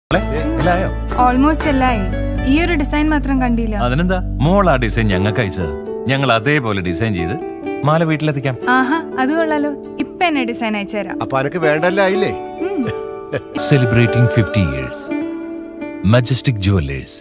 മോളെ, എല്ലായോ ഓൾമോസ്റ്റ് എല്ലായി ഈ ഒരു ഡിസൈൻ മാത്രം കണ്ടില്ല അതിനെന്താ മോൾ ആ ഡിസൈൻ ഞങ്ങൾക്ക് അയച്ചത് ഞങ്ങൾ അതേപോലെ ഡിസൈൻ ചെയ്ത് മാല വീട്ടിലെത്തിക്കാം ആഹാ അത് കൊള്ളാലോ ഇപ്പൊ എന്നെ ഡിസൈൻ അയച്ചുതരാം അപ്പൊ അനക്ക് വേണ്ടല്ല ആയില്ലേ ഉം. Celebrating fifty years Majestic jewellers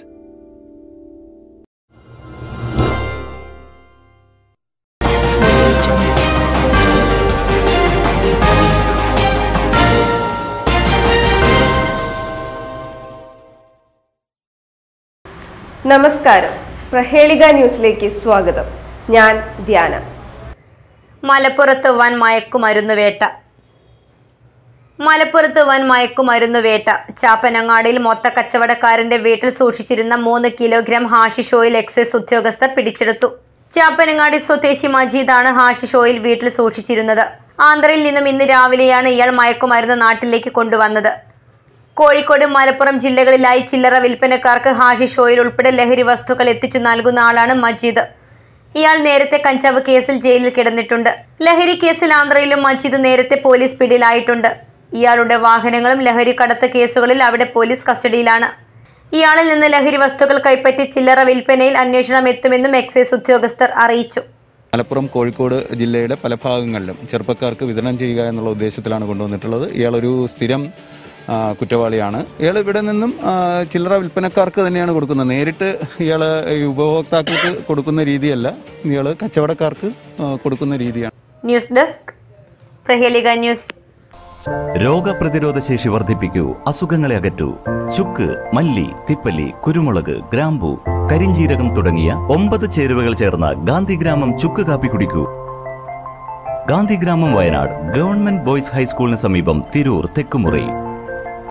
നമസ്കാരം പ്രഹേളിക ന്യൂസിലേക്ക് സ്വാഗതം ഞാൻ ധ്യാന മലപ്പുറത്ത് വൻ മയക്കുമരുന്ന് വേട്ട മലപ്പുറത്ത് വൻ മയക്കുമരുന്ന് വേട്ട ചാപ്പനങ്ങാടിയിൽ മൊത്ത കച്ചവടക്കാരന്റെ വീട്ടിൽ സൂക്ഷിച്ചിരുന്ന മൂന്ന് കിലോഗ്രാം ഹാഷിഷ് ഓയിൽ എക്സൈസ് ഉദ്യോഗസ്ഥർ പിടിച്ചെടുത്തു ചാപ്പനങ്ങാടി സ്വദേശി മജീദാണ് ഹാഷിഷ് ഓയിൽ വീട്ടിൽ സൂക്ഷിച്ചിരുന്നത് ആന്ധ്രയിൽ നിന്നും ഇന്ന് രാവിലെയാണ് ഇയാൾ മയക്കുമരുന്ന് നാട്ടിലേക്ക് കൊണ്ടുവന്നത് കോഴിക്കോട് മലപ്പുറം ജില്ലകളിലായി ചില്ലറ വിൽപ്പനക്കാർക്ക് ഹാഷിഷ് ഓയിൽ ഉൾപ്പെടെ ലഹരി വസ്തുക്കൾ എത്തിച്ചു നൽകുന്ന ആളാണ് മജീദ് ഇയാൾ നേരത്തെ കഞ്ചാവ് കേസിൽ ജയിലിൽ കിടന്നിട്ടുണ്ട് ലഹരി കേസിൽ ആന്ധ്രയിലും മജീദ് നേരത്തെ പോലീസ് പിടിയിലായിട്ടുണ്ട് ഇയാളുടെ വാഹനങ്ങളും ലഹരി കടത്ത് കേസുകളിൽ അവിടെ പോലീസ് കസ്റ്റഡിയിലാണ് ഇയാളിൽ നിന്ന് ലഹരി വസ്തുക്കൾ കൈപ്പറ്റി ചില്ലറ വിൽപ്പനയിൽ അന്വേഷണം എത്തുമെന്നും എക്സൈസ് ഉദ്യോഗസ്ഥർ അറിയിച്ചു മലപ്പുറം കോഴിക്കോട് ജില്ലയുടെ പല ഭാഗങ്ങളിലും ചെറുപ്പക്കാർക്ക് വിതരണം ചെയ്യുക എന്നുള്ള ഉദ്ദേശത്തിലാണ് കൊണ്ടുവന്നിട്ടുള്ളത് ഇയാളൊരു സ്ഥിരം ആ, കുറ്റവാളിയാണ് ഇയാൾ ഇവിടെ നിന്നും ആ, ചില്ലറ വിൽപ്പനക്കാർക്ക് തന്നെയാണ് കൊടുക്കുന്നത് നേരിട്ട് ഇയാൾ ഈ ഉപഭോക്താക്കൾക്ക് കൊടുക്കുന്ന രീതിയല്ല ഇയാൾ കച്ചവടക്കാർക്ക് ആ, കൊടുക്കുന്ന രീതിയാണ് ന്യൂസ് ഡെസ്ക് പ്രഹേളിക ന്യൂസ് രോഗപ്രതിരോധ ശേഷി വർദ്ധിപ്പിക്കൂ അസുഖങ്ങളെ അകറ്റൂ ചുക്ക് മല്ലി തിപ്പല്ലി കുരുമുളക് ഗ്രാമ്പു കരിഞ്ചീരകം തുടങ്ങിയ ഒമ്പത് ചേരുവകൾ ചേർന്ന ഗാന്ധിഗ്രാമം ചുക്ക് കാപ്പി കുടിക്കൂ ഗാന്ധിഗ്രാമം വയനാട് ഗവൺമെന്റ് ബോയ്സ് ഹൈസ്കൂളിന് സമീപം തിരൂർ തെക്കുമുറി